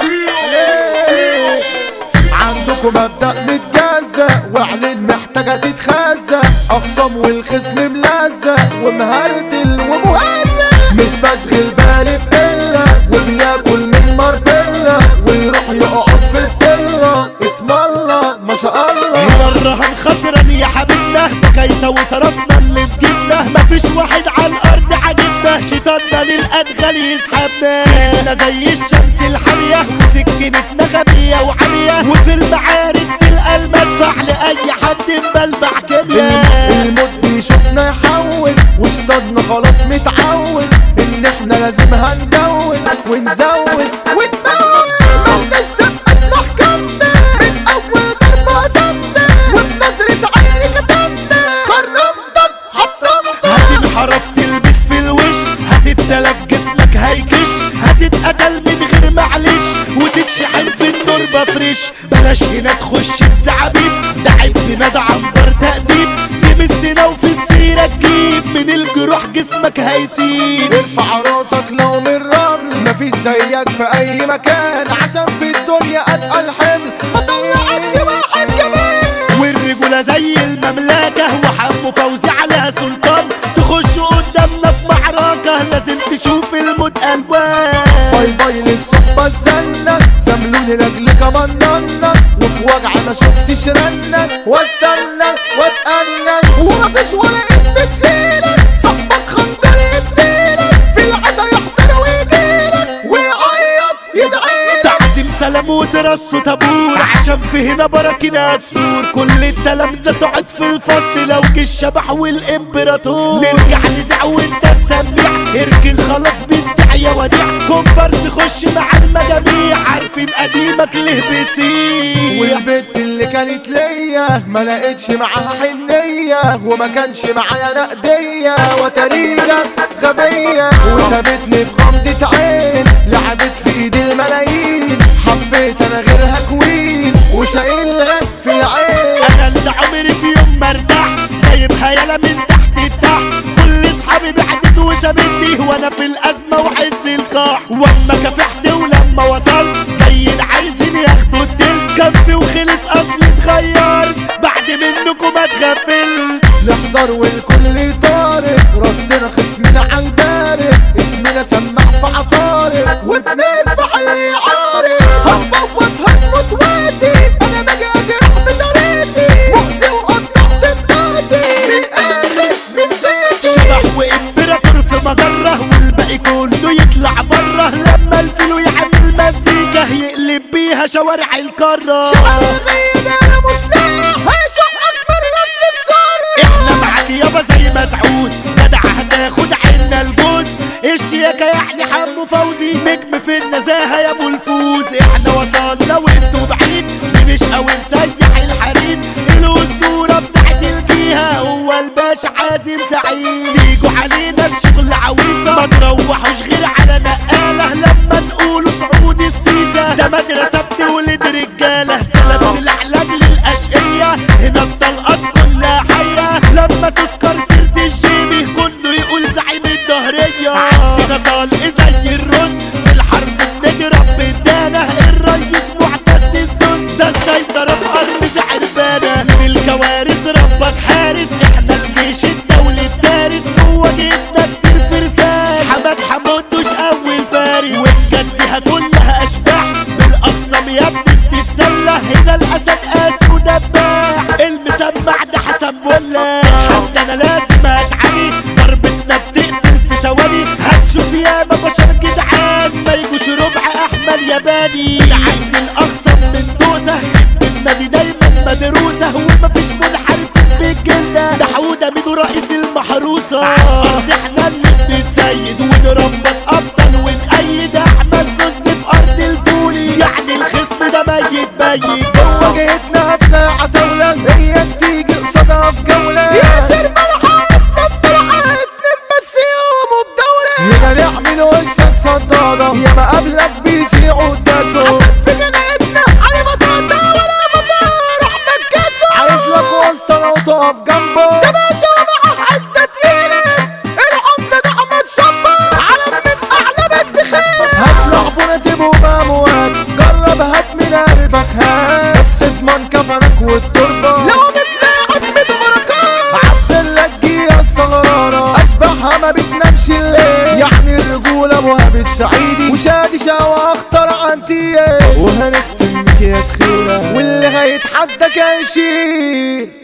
عندكم مبدأ متجزأ وعلن محتاجة تتخزق أخصم والخصم ملزق ومهرتل ومهزق مش بشغل بالي بإلا وبياكل من مربلة ويروح يقعد في الضلة اسم الله ما شاء الله مرة خسران يا حبيبنا بكينا وصرفنا اللي في جيبنا مفيش واحد على الارض عاجبنا شيطاننا للادغال يسحبنا سكنا زي الشمس الحامية وسكنتنا غبية وعمية وفي المعارك تلقى المدفع لأي حد مبلبع كيمياء الموت بيشوفنا يحول واشتدنا خلاص متعود ان احنا لازم هندول ونزود ونمول ملناش سبقة في محكمتي من اول ضربة ثابتة وبنظرة عيني كتمت كرمتك حطمتك هتنحرف تلبس في الوش هتتلف جسمك هيكش هتتقتل من غير معلش وتتشحن في التربة فريش بلاش هنا تخش بزعابيب ده عيبنا ده عنبر تأديب لمسنا وفي السيرة تجيب من الجروح جسمك هيسيب ارفع راسك لو من رمل مفيش زيك في اي مكان عشان في الدنيا اتقل حمل ما طلعتش واحد كمان والرجولة زي المملكة وحمو فوزي على سلطان تخش قدامنا في معركة لازم تشوف الموت ألوان باي باي للصحبة الزنة زملوني لاجل كمان ضنة وفي وجع ما شفتش رنة واستنى واتأنى ومفيش ولا ايد بتشيلك صاحبك خندر يديلك في العزا يحضر ويجيلك ويعيط يدعيلك تعزيم سلام ودرس وطابور عشان في هنا براكينات سور كل التلامذة تقعد في الفصل لو جه الشبح والامبراطور نرجع نزع وانت السميع اركن خلاص بتدع يا وديع كومبارس خش مع المجاميع عارفين قديمك ليه بتسيح والبنت اللي كانت ليا ما لقيتش معاها حنية وما كانش معايا نقدية وتريقة غبية وسابتني بغمضة عين لعبت في ايدي الملايين حبيت انا غيرها كوين وشايلها في العين انا اللي عمري في يوم ما ارتاح جايبها يالا من تحت لتحت كل اصحابي بعدت وسابتني وانا في الازمه وعز القاع واما كافحت ولما وصلت جايين عايزين ياخدوا الدل كان في وخلص اصلي اتغير بعد منكم اتغفلت نحضر والكل طارق ردنا خصمنا على البارق اسمنا سمع في عطارق وبندفع اللي عارف هنفوت هنموت وادي انا باجي اجرح بطريقتي مؤذي وقطعت بطاقتي من الاخر من بيتي شبح وامبراطور في مجره والباقي كله يطلع بره لما الفيلو يعمل مزيكا يقلب بيها شوارع القاره شغالين انا مسلح هشق اكبر راس للصار احنا معاك يابا زي ما تعوز جدع هتاخد عنا الجوز الشياكة يعني حمو فوزي نجم في النزاهة يا ابو الفوز احنا وصلنا وانتوا بعيد بنشقى ونسيح الحريد الاسطورة بتاعت الجيهة هو الباشا حازم سعيد تيجوا علينا الشغل عويصة ما تروحوش غير على نقالة لما نقولوا سعود السيسة ده مدرسة بتولد رجالة سلام الاحلام للاشقية هنا الطلقات كلها حية لما تذكر سيرة الجيمي كله يقول زعيم الدهرية عندنا طلق زي الرز في الحرب بنضرب بدانة الريس معتز الزوز ده السيطرة في أرض زعربانة من الكوارث ربك حارس احنا الجيش الدولي الدارس جوه جبنا كتير فرسان حماد حمودوش أول فارس وبجدها كلها أشباح بالأقسام يا ابني بتتسلى هنا الأسد قاسي ودباح المسمع ده حسن بولا حد أنا لازم هتعاني ضربتنا بتقتل في ثواني هتشوف ياما بشر جدعان ما يجوش ربع أحمر ياباني العين الأقسم من دوسة خدمتنا دي دايما مدروسة ومفيش منحرف بالجلة ده حودة ميدو رئيس المحروسة أرض احنا اللي بنتسيد ونربط أبطال ونأيد أحمد زوز في أرض الفولي يعني الخصم ده ميت ميت واجهتنا هتلاقي عتاولة هي بتيجي قصادها في جولة ياسر ملحة اصلا طلعتني بس يومه بدولة هنا نعمل وشك صدادة يا ما قبلك بيسيعوا الداسو عشان في جنايتنا علي بطاطا ولا بطاطا احمد كاسو عايز لك وهاب السعيدي وشادي شاوى اختار انتيه وهنختم بك يا تخيله واللي هيتحدى كان يشيل